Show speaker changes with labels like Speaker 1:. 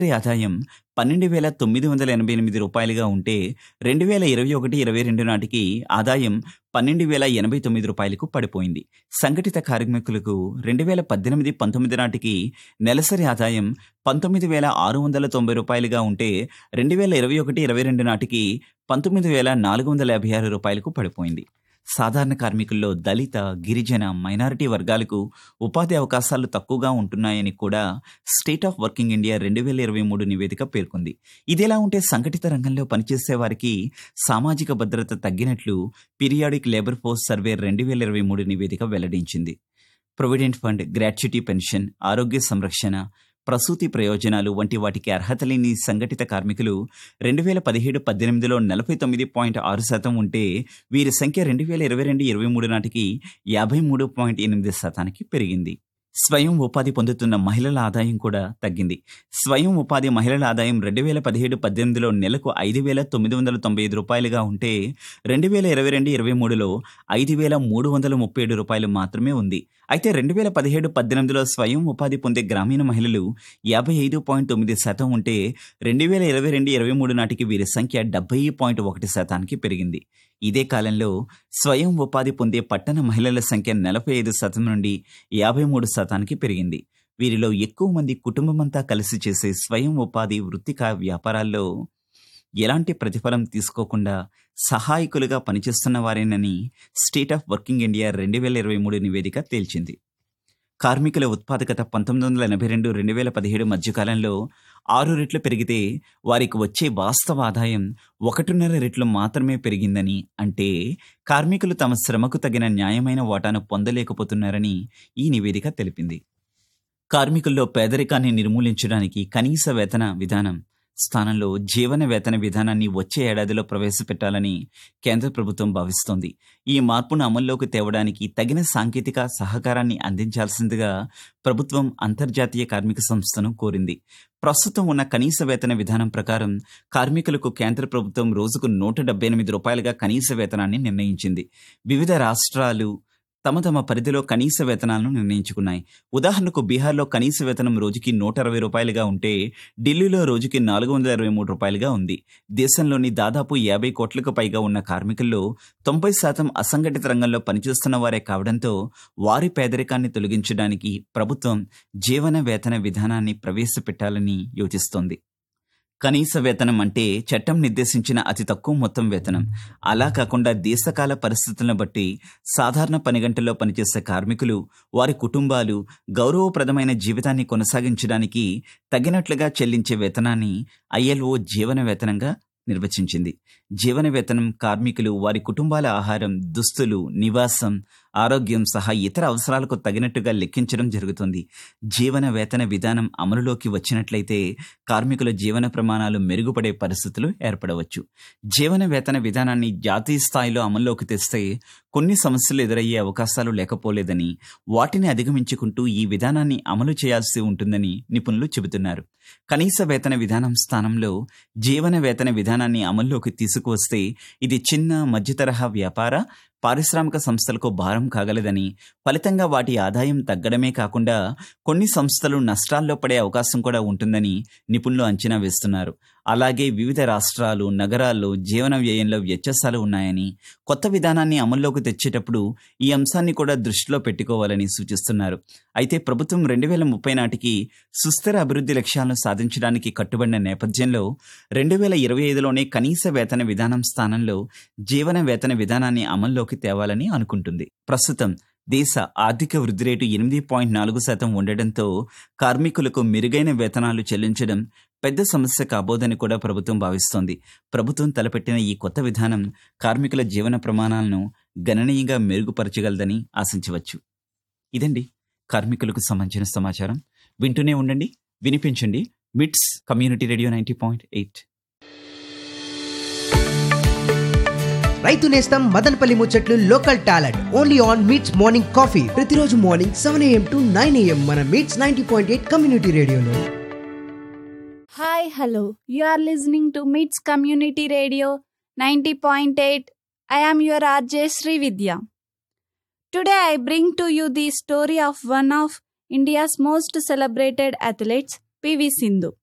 Speaker 1: ఆదాయం పన్నెండు వేల తొమ్మిది వందల ఎనభై ఎనిమిది రూపాయలుగా ఉంటే రెండు వేల ఇరవై ఒకటి ఇరవై రెండు నాటికి ఆదాయం పన్నెండు వేల ఎనభై తొమ్మిది రూపాయలకు పడిపోయింది సంఘటిత కార్మికులకు రెండు వేల పద్దెనిమిది పంతొమ్మిది నాటికి నెలసరి ఆదాయం పంతొమ్మిది వేల ఆరు వందల తొంభై రూపాయలుగా ఉంటే రెండు వేల ఇరవై ఒకటి ఇరవై రెండు నాటికి పంతొమ్మిది వేల నాలుగు వందల యాభై ఆరు రూపాయలకు పడిపోయింది సాధారణ కార్మికుల్లో దళిత గిరిజన మైనారిటీ వర్గాలకు ఉపాధి అవకాశాలు తక్కువగా ఉంటున్నాయని కూడా స్టేట్ ఆఫ్ వర్కింగ్ ఇండియా రెండు వేల ఇరవై మూడు నివేదిక పేర్కొంది ఇదిలా ఉంటే సంఘటిత రంగంలో పనిచేసే వారికి సామాజిక భద్రత తగ్గినట్లు పీరియాడిక్ లేబర్ ఫోర్స్ సర్వే రెండు వేల ఇరవై మూడు నివేదిక వెల్లడించింది ప్రొవిడెంట్ ఫండ్ గ్రాట్యుటీ పెన్షన్ ఆరోగ్య సంరక్షణ ప్రసూతి ప్రయోజనాలు వంటి వాటికి అర్హత లేని సంఘటిత కార్మికులు రెండు వేల పదిహేడు పద్దెనిమిదిలో నలభై తొమ్మిది పాయింట్ ఆరు శాతం ఉంటే వీరి సంఖ్య రెండు వేల ఇరవై రెండు ఇరవై మూడు నాటికి యాభై మూడు పాయింట్ ఎనిమిది శాతానికి పెరిగింది స్వయం ఉపాధి పొందుతున్న మహిళల ఆదాయం కూడా తగ్గింది స్వయం ఉపాధి మహిళల ఆదాయం రెండు వేల పదిహేడు పద్దెనిమిదిలో నెలకు ఐదు వేల తొమ్మిది వందల తొంభై ఐదు రూపాయలుగా ఉంటే రెండు వేల ఇరవై రెండు ఇరవై మూడులో ఐదు వేల మూడు వందల ముప్పై ఏడు రూపాయలు మాత్రమే ఉంది అయితే రెండు వేల పదిహేడు పద్దెనిమిదిలో స్వయం ఉపాధి పొందే గ్రామీణ మహిళలు యాభై ఐదు పాయింట్ తొమ్మిది శాతం ఉంటే రెండు వేల ఇరవై రెండు ఇరవై మూడు నాటికి వీరి సంఖ్య డెబ్బై పాయింట్ ఒకటి శాతానికి పెరిగింది ఇదే కాలంలో స్వయం ఉపాధి పొందే పట్టణ మహిళల సంఖ్య నలభై ఐదు శాతం నుండి యాభై మూడు శాతానికి పెరిగింది వీరిలో ఎక్కువ మంది కుటుంబమంతా కలిసి చేసే స్వయం ఉపాధి వృత్తిక వ్యాపారాల్లో ఎలాంటి ప్రతిఫలం తీసుకోకుండా సహాయకులుగా పనిచేస్తున్న వారేనని స్టేట్ ఆఫ్ వర్కింగ్ ఇండియా రెండు వేల ఇరవై మూడు నివేదిక తేల్చింది కార్మికుల ఉత్పాదకత పంతొమ్మిది వందల ఎనభై రెండు రెండు వేల పదిహేడు మధ్యకాలంలో ఆరు రెట్లు పెరిగితే వారికి వచ్చే వాస్తవ ఆదాయం ఒకటిన్నర రెట్లు మాత్రమే పెరిగిందని అంటే కార్మికులు తమ శ్రమకు తగిన న్యాయమైన వాటాను పొందలేకపోతున్నారని ఈ నివేదిక తెలిపింది కార్మికుల్లో పేదరికాన్ని నిర్మూలించడానికి కనీస వేతన విధానం స్థానంలో జీవన వేతన విధానాన్ని వచ్చే ఏడాదిలో ప్రవేశపెట్టాలని కేంద్ర ప్రభుత్వం భావిస్తోంది ఈ మార్పును అమల్లోకి తేవడానికి తగిన సాంకేతిక సహకారాన్ని అందించాల్సిందిగా ప్రభుత్వం అంతర్జాతీయ కార్మిక సంస్థను కోరింది ప్రస్తుతం ఉన్న కనీస వేతన విధానం ప్రకారం కార్మికులకు కేంద్ర ప్రభుత్వం రోజుకు నూట డెబ్బై ఎనిమిది రూపాయలుగా కనీస వేతనాన్ని నిర్ణయించింది వివిధ రాష్ట్రాలు తమ తమ పరిధిలో కనీస వేతనాలను నిర్ణయించుకున్నాయి ఉదాహరణకు బీహార్లో కనీస వేతనం రోజుకి నూట అరవై రూపాయలుగా ఉంటే ఢిల్లీలో రోజుకి నాలుగు వందల ఇరవై మూడు రూపాయలుగా ఉంది దేశంలోని దాదాపు యాభై కోట్లకు పైగా ఉన్న కార్మికుల్లో తొంభై శాతం అసంఘటిత రంగంలో పనిచేస్తున్న వారే కావడంతో వారి పేదరికాన్ని తొలగించడానికి ప్రభుత్వం జీవన వేతన విధానాన్ని ప్రవేశపెట్టాలని యోచిస్తోంది కనీస వేతనం అంటే చట్టం నిర్దేశించిన అతి తక్కువ మొత్తం వేతనం అలా కాకుండా దేశకాల పరిస్థితులను బట్టి సాధారణ పని గంటల్లో పనిచేసే కార్మికులు వారి కుటుంబాలు గౌరవప్రదమైన జీవితాన్ని కొనసాగించడానికి తగినట్లుగా చెల్లించే వేతనాన్ని ఐఎల్ఓ జీవన వేతనంగా నిర్వచించింది జీవన వేతనం కార్మికులు వారి కుటుంబాల ఆహారం దుస్తులు నివాసం ఆరోగ్యం సహా ఇతర అవసరాలకు తగినట్టుగా లెక్కించడం జరుగుతుంది జీవన వేతన విధానం అమలులోకి వచ్చినట్లయితే కార్మికుల జీవన ప్రమాణాలు మెరుగుపడే పరిస్థితులు ఏర్పడవచ్చు జీవన వేతన విధానాన్ని జాతీయ స్థాయిలో అమల్లోకి తెస్తే కొన్ని సమస్యలు ఎదురయ్యే అవకాశాలు లేకపోలేదని వాటిని అధిగమించుకుంటూ ఈ విధానాన్ని అమలు చేయాల్సి ఉంటుందని నిపుణులు చెబుతున్నారు కనీస వేతన విధానం స్థానంలో జీవన వేతన విధానాన్ని అమల్లోకి తీసుకువస్తే ఇది చిన్న మధ్యతరహా వ్యాపార పారిశ్రామిక సంస్థలకు భారం కాగలదని ఫలితంగా వాటి ఆదాయం తగ్గడమే కాకుండా కొన్ని సంస్థలు నష్టాల్లో పడే అవకాశం కూడా ఉంటుందని నిపుణులు అంచనా వేస్తున్నారు అలాగే వివిధ రాష్ట్రాలు నగరాల్లో జీవన వ్యయంలో వ్యత్యాసాలు ఉన్నాయని కొత్త విధానాన్ని అమల్లోకి తెచ్చేటప్పుడు ఈ అంశాన్ని కూడా దృష్టిలో పెట్టుకోవాలని సూచిస్తున్నారు అయితే ప్రభుత్వం రెండు వేల ముప్పై నాటికి సుస్థిర అభివృద్ధి లక్ష్యాలను సాధించడానికి కట్టుబడిన నేపథ్యంలో రెండు వేల ఇరవై ఐదులోనే కనీస వేతన విధానం స్థానంలో జీవన వేతన విధానాన్ని అమల్లోకి తేవాలని అనుకుంటుంది ప్రస్తుతం దేశ ఆర్థిక వృద్ధి రేటు ఎనిమిది పాయింట్ నాలుగు శాతం ఉండడంతో కార్మికులకు మెరుగైన వేతనాలు చెల్లించడం పెద్ద సమస్య కాబోదని కూడా ప్రభుత్వం భావిస్తోంది ప్రభుత్వం తలపెట్టిన ఈ కొత్త విధానం కార్మికుల జీవన ప్రమాణాలను గణనీయంగా మెరుగుపరచగలదని ఆశించవచ్చు ఇదండి కార్మికులకు సంబంధించిన సమాచారం వింటూనే ఉండండి వినిపించండి MITS community radio ninety point eight
Speaker 2: రైతు నేస్తం మదనపల్లి ముచ్చట్లు local talent only on MITS morning coffee ప్రతిరోజు morning seven AM to nine AM మన MITS ninety point eight community రేడియోలో
Speaker 3: Hi, hello. You are listening to MITS Community Radio 90.8. I am your RJ Sri Vidya. Today I bring to you the story of one of India's most celebrated athletes, PV Sindhu.